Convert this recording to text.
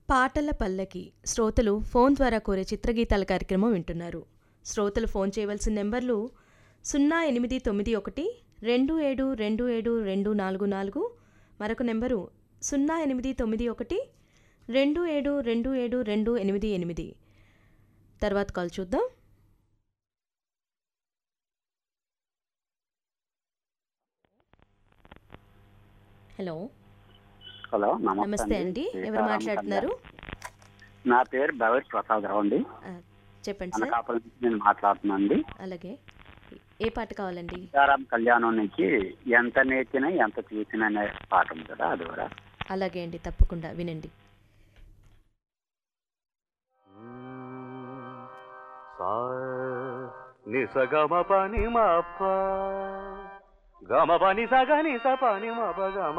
పాటల పల్లకి శ్రోతలు ఫోన్ ద్వారా కోరే చిత్రగీతాల కార్యక్రమం వింటున్నారు శ్రోతలు ఫోన్ చేయవలసిన నెంబర్లు సున్నా ఎనిమిది తొమ్మిది ఒకటి రెండు ఏడు రెండు ఏడు రెండు నాలుగు నాలుగు మరొక నెంబరు సున్నా ఎనిమిది తొమ్మిది ఒకటి రెండు ఏడు రెండు ఏడు రెండు ఎనిమిది ఎనిమిది తర్వాత కాల్ చూద్దాం హలో హలో నమస్తే నమస్తే అండి ఎవరు సీతారాం మాట్లాడుతున్నారు కళ్యాణ్. నా పేరు బవర్ ప్రసాదరావు అండి ఆ, చెప్పండి సార్ అనకాపల్లి నుంచి నేను మాట్లాడుతున్నాను అండి అలాగే ఏ పాట కావాలండి సీతారాం కళ్యాణం నుంచి ఎంత నేర్చినా ఎంత చూసినా అనే పాట ఉంది కదా అది కూడా అలాగే అండి తప్పకుండా వినండి సా నిసగమ పని మప గమ పని సగ నిస పని మప గమ